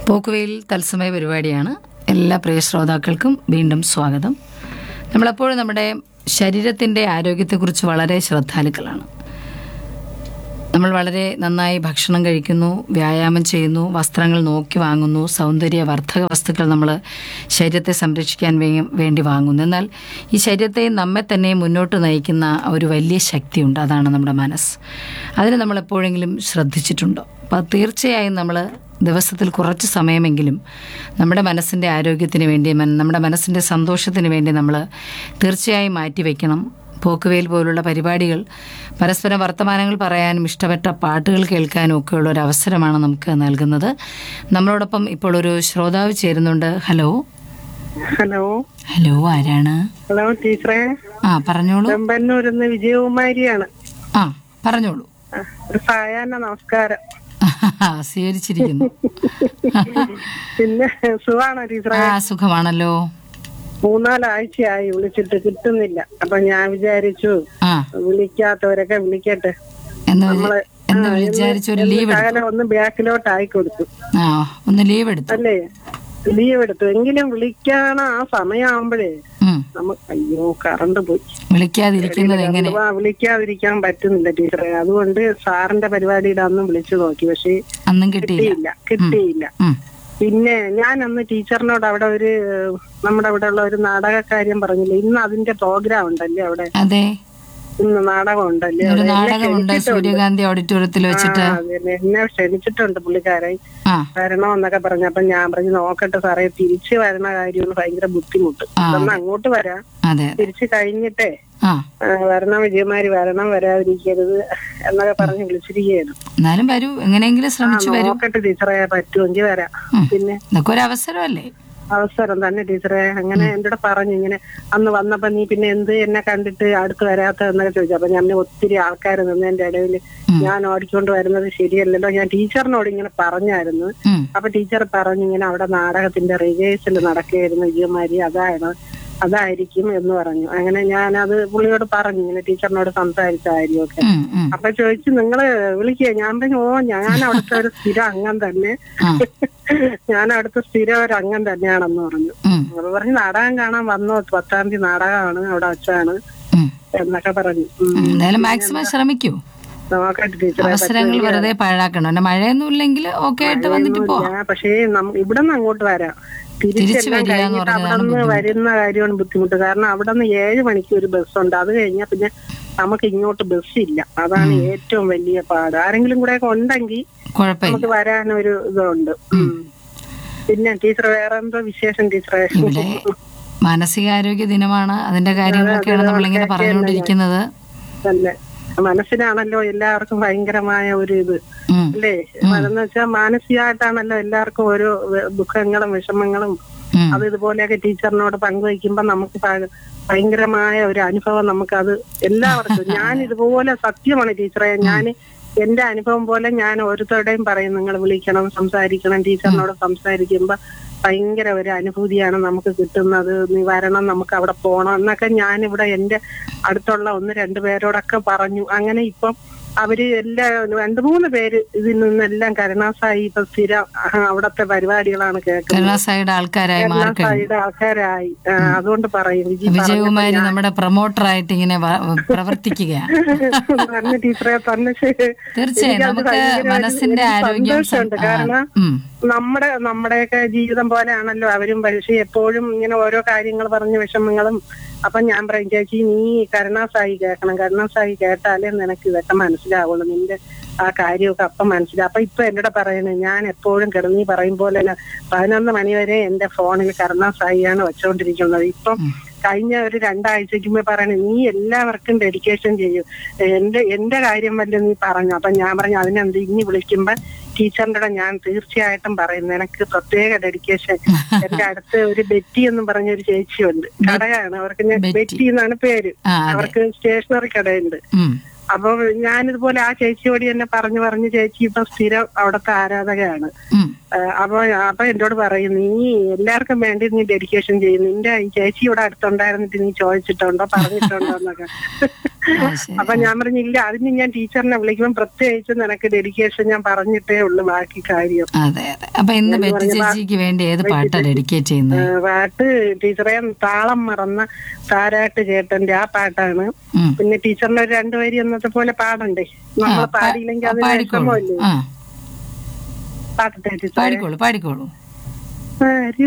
പോക്കുവെയിൽ തത്സമയ പരിപാടിയാണ് എല്ലാ പ്രിയ ശ്രോതാക്കൾക്കും വീണ്ടും സ്വാഗതം നമ്മളെപ്പോഴും നമ്മുടെ ശരീരത്തിൻ്റെ ആരോഗ്യത്തെക്കുറിച്ച് വളരെ ശ്രദ്ധാലുക്കളാണ് നമ്മൾ വളരെ നന്നായി ഭക്ഷണം കഴിക്കുന്നു വ്യായാമം ചെയ്യുന്നു വസ്ത്രങ്ങൾ നോക്കി വാങ്ങുന്നു സൗന്ദര്യ വർദ്ധക വസ്തുക്കൾ നമ്മൾ ശരീരത്തെ സംരക്ഷിക്കാൻ വേ- വേണ്ടി വാങ്ങുന്നു എന്നാൽ ഈ ശരീരത്തെ നമ്മെ തന്നെ മുന്നോട്ട് നയിക്കുന്ന ഒരു വലിയ ശക്തിയുണ്ട് അതാണ് നമ്മുടെ മനസ്സ് അതിന് നമ്മൾ എപ്പോഴെങ്കിലും ശ്രദ്ധിച്ചിട്ടുണ്ടോ അപ്പോൾ തീർച്ചയായും നമ്മൾ ദിവസത്തിൽ കുറച്ച് സമയമെങ്കിലും നമ്മുടെ മനസ്സിൻ്റെ ആരോഗ്യത്തിന് വേണ്ടി മൻ- നമ്മുടെ മനസ്സിൻ്റെ സന്തോഷത്തിന് വേണ്ടി നമ്മൾ തീർച്ചയായും മാറ്റിവെക്കണം പോക്കുവേൽ പോലുള്ള പരിപാടികൾ പരസ്പരം വർത്തമാനങ്ങൾ പറയാനും ഇഷ്ടപ്പെട്ട പാട്ടുകൾ കേൾക്കാനും ഒക്കെയുള്ള ഒരു അവസരമാണ് നമുക്ക് നൽകുന്നത് നമ്മളോടൊപ്പം ഇപ്പോൾ ഒരു ശ്രോതാവ് ചേരുന്നുണ്ട് ഹലോ ഹലോ ഹലോ ആരാണ് ഹലോ ടീച്ചറെ ആ പറഞ്ഞോളൂ ചെമ്പന്നൂരിന്ന് വിജയകുമാരിയാണ് ആ പറഞ്ഞോളൂ ആ, ഒരു സായാഹ്ന നമസ്കാരം സ്വീകരിച്ചിരിക്കുന്നു പിന്നെ സുഖാണോ ടീച്ചറെ ആ സുഖമാണല്ലോ മൂന്നാലാഴ്ചയായി വിളിച്ചിട്ട് കിട്ടുന്നില്ല അപ്പൊ ഞാൻ വിചാരിച്ചു ആ വിളിക്കാത്തവരൊക്കെ വിളിക്കട്ടെ എന്ന് നമ്മള് എന്ന് ആ, വിചാരിച്ചൊരു എന്ന് ലീവ് എടുത്തു ശകലം ഒന്ന് ബാക്കിലോട്ട് ആയി കൊടുത്തു ആ ഒന്ന് ലീവ് എടുത്തു അല്ലേ ലീവ് എടുത്തു എങ്കിലും വിളിക്കാണ ആ സമയമാകുമ്പോഴേ ഉം. നമുക്ക് അയ്യോ കറണ്ട് പോയി വിളിക്കാതിരിക്കുന്നത് എങ്ങനെ ആ, വിളിക്കാതിരിക്കാൻ പറ്റുന്നില്ല ടീച്ചറെ അതുകൊണ്ട് സാറിന്റെ പരിപാടിയുടെ അന്ന് വിളിച്ചു നോക്കി പക്ഷേ അന്നും കിട്ടിയില്ല കിട്ടിയില്ല കിട്ടിയില്ല ഉം. പിന്നെ ഞാൻ അന്ന് ടീച്ചറിനോട് അവിടെ ഒരു നമ്മുടെ അവിടെ ഉള്ള ഒരു നാടകക്കാര്യം പറഞ്ഞില്ലേ ഇന്ന് അതിന്റെ പ്രോഗ്രാം ഉണ്ടല്ലേ അവിടെ അതെ ഇന്ന് നാടകം ഉണ്ടല്ലേ ഒരു അവിടെ എന്നെ നാടകമുണ്ട് ക്ഷണിച്ചിട്ടുണ്ട്. സൂര്യകാന്തി ഓഡിറ്റോറിയത്തിൽ വെച്ചിട്ട് ആ, അതന്നെ. എന്നെ ക്ഷണിച്ചിട്ടുണ്ട് പുള്ളിക്കാരൻ ആ വരണമെന്നൊക്കെ പറഞ്ഞു അപ്പൊ ഞാൻ പറഞ്ഞു നോക്കട്ടെ സാറേ തിരിച്ചു വരണ കാര്യമാണ് ഭയങ്കര ബുദ്ധിമുട്ട് ആ, അതൊന്ന് അങ്ങോട്ട് വരാം അതെ അതെ തിരിച്ചു കഴിഞ്ഞിട്ടേ ആ ആ, വരണം വിജയമാരി വരണം വരാതിരിക്കരുത് എന്നൊക്കെ പറഞ്ഞ് വിളിച്ചിരിക്കുകയാണ് എന്നാലും വരൂ എങ്ങനെയെങ്കിലും ആ, ശ്രമിച്ചു വരൂ നോക്കട്ടെ ടീച്ചറെ പറ്റുമെങ്കിൽ വരാം ഉം. പിന്നെ ഇതൊക്കെ ഒരു അവസരമല്ലേ അവസരം തന്നെ ടീച്ചറെ അങ്ങനെ എന്റെ കൂടെ പറഞ്ഞു ഇങ്ങനെ അന്ന് വന്നപ്പോ നീ പിന്നെ എന്ത് എന്നെ കണ്ടിട്ട് അടുത്ത് വരാത്ത എന്നൊക്കെ ചോദിച്ചു അപ്പൊ ഞാൻ ഒത്തിരി ആൾക്കാർ നിന്നതിന്റെ ഇടയിൽ ഞാൻ ഓടിക്കൊണ്ട് വരുന്നത് ശരിയല്ലല്ലോ ഞാൻ ടീച്ചറിനോട് ഇങ്ങനെ പറഞ്ഞായിരുന്നു ഉം. അപ്പൊ ടീച്ചർ പറഞ്ഞു ഇങ്ങനെ അവിടെ നാടകത്തിന്റെ റിഹേഴ്സൽ നടക്കുകയായിരുന്നു വിജയമാരി അതാണ് അതായിരിക്കും എന്ന് പറഞ്ഞു അങ്ങനെ ഞാനത് പുള്ളിയോട് പറഞ്ഞു ഇങ്ങനെ ടീച്ചറിനോട് സംസാരിച്ച കാര്യമൊക്കെ ഉം, ഉം. അപ്പൊ ചോദിച്ചു നിങ്ങള് വിളിക്കുക ഞാൻ പറഞ്ഞു ഓ ഞാൻ അവിടുത്തെ ഒരു സ്ഥിരം അംഗം തന്നെ ആ. ഞാൻ അവിടുത്തെ സ്ഥിരം ഒരു അംഗം തന്നെയാണെന്ന് പറഞ്ഞു ഉം, അപ്പൊ പറഞ്ഞു നാടകം കാണാൻ വന്നോ പത്താം തീയതി നാടകമാണ് അവിടെ വച്ചാണ് ഉം. എന്നൊക്കെ പറഞ്ഞു ഉം. എന്തായാലും മാക്സിമം ശ്രമിക്കൂ നോക്കട്ടെ ടീച്ചറെ അവസരങ്ങൾ വെറുതെ പാഴാക്കണം പിന്നെ മഴയൊന്നും ഇല്ലെങ്കിൽ ഓക്കെ ആയിട്ട് വന്നിട്ട് പോ ഞാൻ പക്ഷേ നമ്മ- ഇവിടെ നിന്ന് അങ്ങോട്ട് വരാം തിരിച്ച് തിരിച്ചെല്ലാം വരിക എന്ന് കഴിഞ്ഞിട്ട് അവിടെ പറയുന്നതാണ് നിന്ന് വരുന്ന കാര്യമാണ് ബുദ്ധിമുട്ട് കാരണം അവിടെ നിന്ന് ഏഴ് മണിക്ക് ഒരു ബസ്സുണ്ട് അത് കഴിഞ്ഞാൽ പിന്നെ നമുക്ക് ഇങ്ങോട്ട് ബസ് ഇല്ല അതാണ് ഏറ്റവും വലിയ പാട് ആരെങ്കിലും കൂടെ ഒക്കെ ഉണ്ടെങ്കിൽ കുഴപ്പമില്ല നമുക്ക് വരാനൊരു ഇതുണ്ട് ഉം. പിന്നെ ടീച്ചർ വേറെ എന്തോ വിശേഷം ടീച്ചറെ ഇവിടെ മാനസികാരോഗ്യ ദിനമാണ് അതിന്റെ കാര്യങ്ങളൊക്കെയാണ് നമ്മളിങ്ങനെ പറഞ്ഞുകൊണ്ടിരിക്കുന്നത് തന്നെ മനസ്സിനാണല്ലോ എല്ലാവർക്കും ഭയങ്കരമായ ഒരു ഇത് ഉം. അല്ലേ അതെന്ന് വെച്ചാൽ മാനസികമായിട്ടാണല്ലോ എല്ലാവർക്കും ഓരോ വെ- ദുഃഖങ്ങളും വിഷമങ്ങളും ഉം. അത് ഇതുപോലെയൊക്കെ ടീച്ചറിനോട് പങ്കുവയ്ക്കുമ്പോ നമുക്ക് ഭ- ഭയങ്കരമായ ഒരു അനുഭവം നമുക്കത് എല്ലാവർക്കും ഞാൻ ഇതുപോലെ സത്യമാണ് ടീച്ചറെ ഞാൻ എന്റെ അനുഭവം പോലെ ഞാൻ ഓരോരുത്തരുടെയും പറയും നിങ്ങൾ വിളിക്കണം സംസാരിക്കണം ടീച്ചറിനോട് സംസാരിക്കുമ്പോ ഭയങ്കര ഒരു അനുഭൂതിയാണ് നമുക്ക് കിട്ടുന്നത് നീ വരണം നമുക്ക് അവിടെ പോകണം എന്നൊക്കെ ഞാൻ ഇവിടെ എന്റെ അടുത്തുള്ള ഒന്ന് രണ്ടു പേരോടൊക്കെ പറഞ്ഞു അങ്ങനെ ഇപ്പം അവര് എല്ലാ രണ്ടു മൂന്ന് പേര് ഇതിൽ നിന്നെല്ലാം കരുണാസായി ഇപ്പൊ സ്ഥിരം ആ, അവിടത്തെ പരിപാടികളാണ് കേൾക്കുന്നത് കരുണാസായിയുടെ ആൾക്കാരായി മാറിക്കഴിഞ്ഞു കരുണാസായിയുടെ ആൾക്കാരായി ആ, അതുകൊണ്ട് പറയും വിജി വിജയകുമാരി നമ്മുടെ പ്രൊമോട്ടറായിട്ട് ഇങ്ങനെ വ- പ്രവർത്തിക്കുകയാണ് പറഞ്ഞ ടീച്ചറെ തന്നെ ശരി. തീർച്ചയായും എനിക്കത് നമുക്ക് ഭയങ്കര ഒരു- മനസ്സിന്റെ എനിക്ക് ആരോഗ്യം സന്തോഷമുണ്ട്. ആ, കാരണം ഉം. നമ്മുടെ നമ്മുടെയൊക്കെ ജീവിതം പോലെയാണല്ലോ അവരും പക്ഷേ എപ്പോഴും ഇങ്ങനെ ഓരോ കാര്യങ്ങൾ പറഞ്ഞ് വിഷമങ്ങളും അപ്പൊ ഞാൻ പറയും ചേച്ചി നീ കരുണാസായി കേൾക്കണം കരുണാസായി കേട്ടാലേ നിനക്ക് ഇതൊക്കെ മനസ്സിലാവുള്ളൂ നിന്റെ ആ കാര്യമൊക്കെ അപ്പം മനസ്സിലാവും അപ്പൊ ഇപ്പൊ എന്നോട് പറയണേ ഞാൻ എപ്പോഴും കിടന്ന് നീ പറയും പോലെ തന്നെ പതിനൊന്ന് മണി വരെ എന്റെ ഫോണിൽ കരുണാസായിയാണ് വെച്ചുകൊണ്ടിരിക്കുന്നത് ഇപ്പം കഴിഞ്ഞ ഒരു രണ്ടാഴ്ചക്ക് മുമ്പ് പറയണേ നീ എല്ലാവർക്കും ഡെഡിക്കേഷൻ ചെയ്യും എന്റെ എന്റെ കാര്യം വല്ല നീ പറഞ്ഞു അപ്പൊ ഞാൻ പറഞ്ഞു അതിനെന്ത് ഇനി വിളിക്കുമ്പോ ടീച്ചറിന്റെ കൂടെ ഞാൻ തീർച്ചയായിട്ടും പറയും നിനക്ക് പ്രത്യേക ഡെഡിക്കേഷൻ എന്റെ അടുത്ത് ഒരു ബെറ്റി എന്ന് പറഞ്ഞ ഒരു ചേച്ചിയുണ്ട് കടയാണ് അവർക്ക് ഞാൻ ബെറ്റി. ബെറ്റി എന്നാണ് പേര് ആ, അതെ. അവർക്ക് സ്റ്റേഷനറി കടയുണ്ട് ഉം. അപ്പൊ ഞാനിതുപോലെ ആ ചേച്ചിയോട് തന്നെ പറഞ്ഞു പറഞ്ഞു ചേച്ചി ഇപ്പൊ സ്ഥിരം അവിടത്തെ ആരാധകയാണ് ഉം. ആ, അപ്പൊ അപ്പൊ എന്നോട് പറയും നീ എല്ലാവർക്കും വേണ്ടി നീ ഡെഡിക്കേഷൻ ചെയ്യും നിന്റെ ഈ ചേച്ചി ഇവിടെ അടുത്തുണ്ടായിരുന്നിട്ട് നീ ചോദിച്ചിട്ടുണ്ടോ പറഞ്ഞിട്ടുണ്ടോ എന്നൊക്കെ ആ, ശരി. അപ്പൊ ഞാൻ പറഞ്ഞില്ല അതിന് ഞാൻ ടീച്ചറിനെ വിളിക്കുമ്പോൾ പ്രത്യേകിച്ച് നിനക്ക് ഡെഡിക്കേഷൻ ഞാൻ പറഞ്ഞിട്ടേ ഉള്ളൂ ബാക്കി കാര്യം അതെ അതെ അപ്പൊ ഇന്ന് ബെറ്റി ചേച്ചിക്ക് വേണ്ടി ഏത് പാട്ടാ ഡെഡിക്കേറ്റ് ചെയ്യുന്നത് ആ, പാട്ട് ടീച്ചറെ താളം മറന്ന താരാട്ട് ചേട്ടന്റെ ആ പാട്ടാണ് ഉം. പിന്നെ ടീച്ചറിന്റെ ഒരു രണ്ടുപേരും എന്നത്തെ പോലെ പാടണ്ടേ നമ്മൾ പാടിയില്ലെങ്കിൽ അത് പാടിക്കോളൂ വിഷമമല്ലേ ആ പാടട്ടെ ടീച്ചറെ പാടിക്കോളൂ പാടിക്കോളൂ ആര്